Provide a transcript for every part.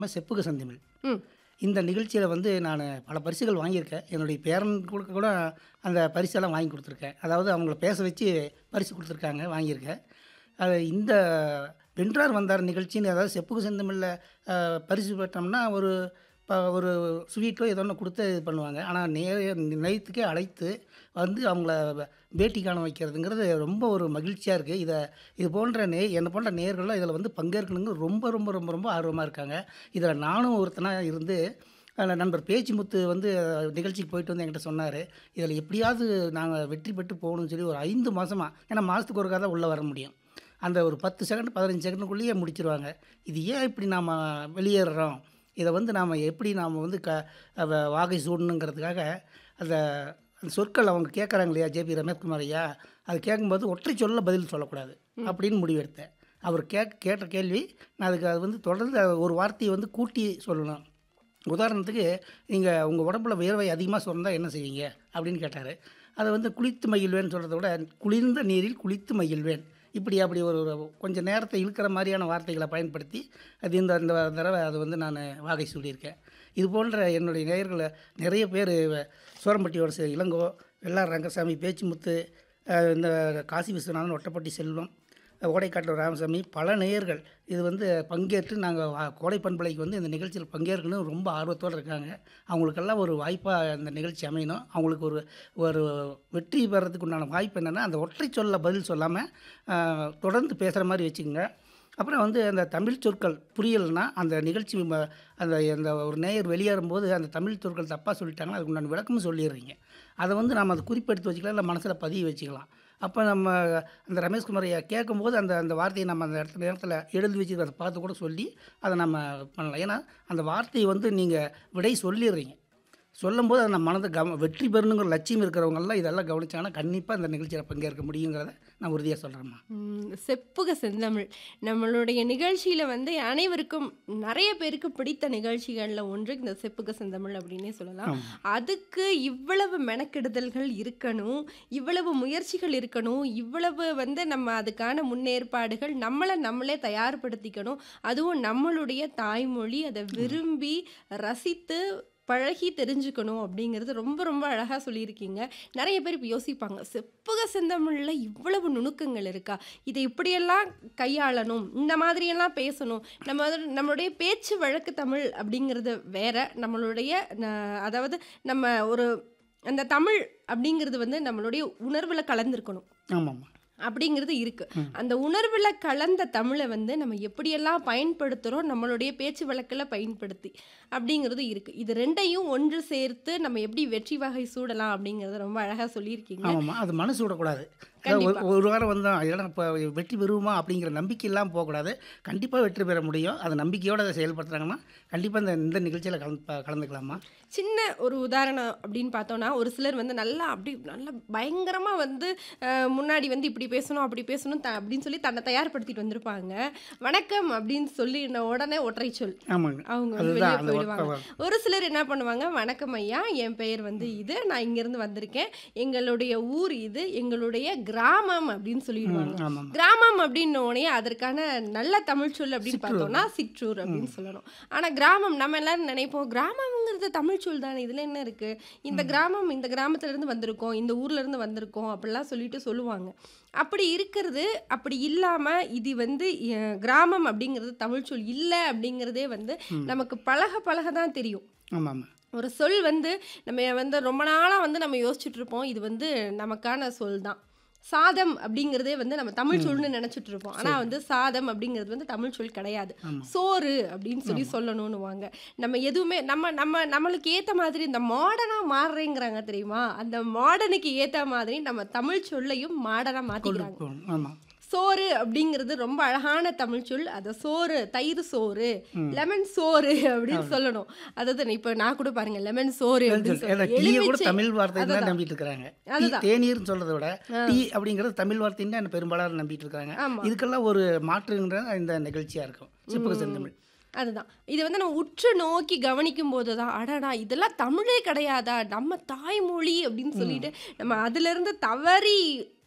நம்ம செப்புக சந்திமிழ் ம் இந்த நிகழ்ச்சியில் வந்து நான் பல பரிசுகள் வாங்கியிருக்கேன் என்னுடைய பேரன் கூட கூட அந்த பரிசெல்லாம் வாங்கி கொடுத்துருக்கேன் அதாவது அவங்கள பேச வச்சு பரிசு கொடுத்துருக்காங்க வாங்கியிருக்கேன் அது இந்த வென்றார் வந்தார் நிகழ்ச்சின்னு அதாவது செப்புக செந்தமிழில் பரிசு பெற்றோம்னா ஒரு ப ஒரு ஸ்வீட்டோ ஏதோ ஒன்று கொடுத்து இது பண்ணுவாங்க ஆனால் நே நிலையத்துக்கே அழைத்து வந்து அவங்கள பேட்டி காண வைக்கிறதுங்கிறது ரொம்ப ஒரு மகிழ்ச்சியாக இருக்குது இதை இது போன்ற நே என்னை போன்ற நேர்கள்லாம் இதில் வந்து பங்கேற்கணுங்க ரொம்ப ரொம்ப ரொம்ப ரொம்ப ஆர்வமாக இருக்காங்க இதில் நானும் ஒருத்தனாக இருந்து அதில் நண்பர் பேச்சிமுத்து வந்து நிகழ்ச்சிக்கு போயிட்டு வந்து என்கிட்ட சொன்னார் இதில் எப்படியாவது நாங்கள் வெற்றி பெற்று போகணும்னு சொல்லி ஒரு ஐந்து மாதமாக ஏன்னா மாதத்துக்கு ஒருக்கா தான் உள்ளே வர முடியும் அந்த ஒரு பத்து செகண்ட் பதினஞ்சு செகண்டுக்குள்ளேயே முடிச்சிருவாங்க இது ஏன் இப்படி நாம் வெளியேறுறோம் இதை வந்து நாம் எப்படி நாம் வந்து க அவ- வாகை சூடணுங்கிறதுக்காக அந்த அந்த சொற்கள் அவங்க கேட்குறாங்க இல்லையா ஜேபி ரமேஷ்குமார் ஐயா அது கேட்கும்போது ஒற்றை சொல்ல பதில் சொல்லக்கூடாது அப்படின்னு முடிவெடுத்தேன் அவர் கேக் கேட்ட கேள்வி நான் அதுக்கு அது வந்து தொடர்ந்து அது ஒரு வார்த்தையை வந்து கூட்டி சொல்லணும் உதாரணத்துக்கு நீங்கள் உங்கள் உடம்புல வியர்வை அதிகமாக சொன்னால் என்ன செய்வீங்க அப்படின்னு கேட்டார் அதை வந்து குளித்து மகிழ்வேன்னு சொல்கிறத விட குளிர்ந்த நீரில் குளித்து மகிழ்வேன் இப்படி அப்படி ஒரு ஒரு கொஞ்சம் நேரத்தை இழுக்கிற மாதிரியான வார்த்தைகளை பயன்படுத்தி அது இந்த இந்த தடவை அது வந்து நான் வாகை சொல்லியிருக்கேன் இது போன்ற என்னுடைய நேயர்களை நிறைய பேர் சோரம்பட்டியோட சே- இளங்கோ வெள்ளார் ரங்கசாமி பேச்சுமுத்து அஹ், இந்த காசி விஸ்வநாதன் ஒட்டப்பட்டி செல்வம் ஓடைக்காட்டு ராமசாமி பல நேயர்கள் இது வந்து பங்கேற்று நாங்கள் கோடை பண்பலைக்கு வந்து இந்த நிகழ்ச்சியில் பங்கேற்கணும் ரொம்ப ஆர்வத்தோடு இருக்காங்க அவங்களுக்கெல்லாம் ஒரு வாய்ப்பாக இந்த நிகழ்ச்சி அமையணும் அவங்களுக்கு ஒரு ஒரு வெற்றி பெறதுக்கு உண்டான வாய்ப்பு என்னென்னா அந்த ஒற்றை சொல்ல பதில் சொல்லாமல் தொடர்ந்து பேசுகிற மாதிரி வச்சுக்கோங்க அப்புறம் வந்து அந்த தமிழ் சொற்கள் புரியலைன்னா அந்த நிகழ்ச்சி ம- அந்த அந்த ஒரு நேயர் வெளியேறும்போது அந்த தமிழ் சொற்கள் தப்பாக சொல்லிட்டாங்கன்னா அதுக்கு உண்டான விளக்கமும் சொல்லிடுறீங்க அதை வந்து நம்ம அதை குறிப்பெடுத்து வச்சுக்கலாம் இல்லை மனசில் பதிய வச்சுக்கலாம் அப்போ நம்ம அந்த ரமேஷ்குமார் ஐயா கேட்கும்போது அந்த அந்த வார்த்தையை நம்ம அந்த இடத்துல நேரத்தில் எழுதி வச்சு அதை பார்த்து கூட சொல்லி அதை நம்ம பண்ணலாம் ஏன்னா அந்த வார்த்தையை வந்து நீங்கள் விடை சொல்லிடுறீங்க சொல்லும்போது அதை நம்ம மனதை கவ வெற்றி பெறணுங்கிற லட்சியம் இருக்கிறவங்கெல்லாம் இதெல்லாம் கவனிச்சாங்கன்னா கண்டிப்பாக இந்த நிகழ்ச்சியில் பங்கேற்க முடியுங்கிறத நான் உறுதியாக சொல்கிறேம்மா ம், செப்புக செந்தமிழ் நம்மளுடைய நிகழ்ச்சியில் வந்து அனைவருக்கும் நிறைய பேருக்கு பிடித்த நிகழ்ச்சிகளில் ஒன்று இந்த செப்புக செந்தமிழ் அப்படின்னே சொல்லலாம் ஆமா. அதுக்கு இவ்வளவு மெனக்கெடுதல்கள் இருக்கணும் இவ்வளவு முயற்சிகள் இருக்கணும் இவ்வளவு வந்து நம்ம அதுக்கான முன்னேற்பாடுகள் நம்மளை நம்மளே தயார்படுத்திக்கணும் அதுவும் நம்மளுடைய தாய்மொழி அதை விரும்பி ரசித்து பழகி தெரிஞ்சுக்கணும் அப்படிங்கிறது ரொம்ப ரொம்ப அழகாக சொல்லியிருக்கீங்க நிறைய பேர் இப்போ யோசிப்பாங்க செப்புக செந்தமிழில் இவ்வளவு நுணுக்கங்கள் இருக்கா இதை இப்படியெல்லாம் கையாளணும் இந்த மாதிரியெல்லாம் பேசணும் நம்ம வந்து நம்மளுடைய பேச்சு வழக்கு தமிழ் அப்படிங்கிறது வேற நம்மளுடைய ந- அதாவது நம்ம ஒரு அந்த தமிழ் அப்படிங்கிறது வந்து நம்மளுடைய உணர்வில் கலந்துருக்கணும் ஆமாம்மா அப்படிங்கிறது இருக்கு அந்த உணர்வுல கலந்த தமிழை வந்து நம்ம எப்படியெல்லாம் பயன்படுத்துகிறோம் நம்மளுடைய பேச்சு வழக்கில் பயன்படுத்தி அப்படிங்கிறது இருக்கு இது ரெண்டையும் ஒன்று சேர்த்து நம்ம எப்படி வெற்றி வகை சூடலாம் அப்படிங்கறத ரொம்ப அழகா சொல்லியிருக்கீங்க ஆமாம்மா அது மனசு விடக்கூடாது அதாவது ஒரு ஒரு வாரம் வந்தோம் இதெல்லாம் இப்போ வெற்றி பெறுவோமா அப்படிங்கிற நம்பிக்கை இல்லாமல் போகக்கூடாது கண்டிப்பாக வெற்றி பெற முடியும் அதை நம்பிக்கையோடு அதை செயல்படுத்துறாங்கன்னா கண்டிப்பாக இந்த இந்த நிகழ்ச்சியில் கலந்து கலந்துக்கலாமா சின்ன ஒரு உதாரணம் அப்படின்னு பார்த்தோம்னா ஒரு சிலர் வந்து நல்லா அப்படி நல்லா பயங்கரமாக வந்து அஹ், முன்னாடி வந்து இப்படி பேசணும் அப்படி பேசணும் த அப்படின்னு சொல்லி தன்னை தயார்படுத்திட்டு வந்திருப்பாங்க வணக்கம் அப்படின்னு சொல்லி உடனே ஒற்றை சொல் ஆமாங்க அவங்க வந்து வெளியே அதுதான் அந்த போயிடுவாங்க ஒர்க்கை ஒரு சிலர் என்ன பண்ணுவாங்க வணக்கம் ஐயா என் பெயர் வந்து இது நான் இங்கேருந்து வந்திருக்கேன் எங்களுடைய ஊர் இது எங்களுடைய கிராமம் அப்படின்னு சொல்லிடுவாங்க ஆமாம் கிராமம் அப்படின்ன உடனே அதற்கான நல்ல தமிழ் சொல் அப்படின்னு பார்த்தோம்னா சிற்றூர் அப்படின்னு சொல்லணும் ஆனா கிராமம் நம்ம எல்லாரும் நினைப்போம் கிராமம்ங்கிறது தமிழ் சொல் தானே இதுல என்ன இருக்கு இந்த கிராமம் இந்த கிராமத்துல இருந்து வந்திருக்கோம் இந்த ஊர்ல இருந்து வந்திருக்கோம் அப்படிலாம் சொல்லிட்டு சொல்லுவாங்க அப்படி இருக்கிறது அப்படி இல்லாம இது வந்து அஹ், கிராமம் அப்படிங்கிறது தமிழ் சொல் இல்லை அப்படிங்கிறதே வந்து நமக்கு பழக பழக தான் தெரியும் ஆமாம் ஆமாம் ஒரு சொல் வந்து நம்ம வந்து ரொம்ப நாளாக வந்து நம்ம யோசிச்சுட்டு இருப்போம் இது வந்து நமக்கான சொல் தான் சாதம் அப்படிங்கிறதே வந்து நம்ம தமிழ் சொல்னு நினைச்சிட்டு இருப்போம் ஆனா வந்து சாதம் அப்படிங்கிறது வந்து தமிழ் சொல் கிடையாது சோறு அப்படின்னு சொல்லி சொல்லணும்னுவாங்க நம்ம எதுவுமே நம்ம நம்ம நம்மளுக்கு ஏத்த மாதிரி இந்த மாடர்னா மாறுறேங்கிறாங்க தெரியுமா அந்த மாடர்னுக்கு ஏத்த மாதிரி நம்ம தமிழ் சொல்லையும் மாடர்னா மாத்திக்கிறாங்க போகணும் ஆமாம் சோறு அப்படிங்கிறது ரொம்ப அழகான தமிழ் சொல் அதை சோறு தயிர் சோறு லெமன் சோறு அப்படின்னு சொல்லணும் அதாவது இப்போ நான் கூட பாருங்க லெமன் சோறு அப்படின்னு ஏன்னா சொல்லி டீயை கூட எலுமிச்சை- தமிழ் வார்த்தை தான் அதுதான். நம்பிட்டு இருக்கிறாங்க டீ அதுதான். தேநீர்னு சொல்றதை விட டீ அப்படிங்கிறது தமிழ் வார்த்தைன்னு தான் பெரும்பாலான நம்பிட்டு இருக்காங்க ஆமா. இதுக்கெல்லாம் ஒரு மாற்றுங்கிற இந்த நிகழ்ச்சியாக இருக்கும் சிப்புக செந்தமிழ் அதுதான் இது வந்து நம்ம உற்று நோக்கி கவனிக்கும் போது தான் அடடா இதெல்லாம் தமிழே கிடையாதா நம்ம தாய்மொழி அப்படின்னு சொல்லிட்டு நம்ம அதுல இருந்து தவறி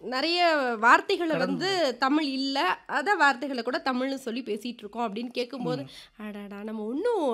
நிறைய வார்த்தைகள கடந்து வந்து தமிழ் இல்ல. அத வார்த்தைகள கூட தமிழ்னு சொல்லி பேசிட்டு இருக்கோம் அப்படின்னு கேட்கும்போது, ம். அடடா! நம்ம இன்னும்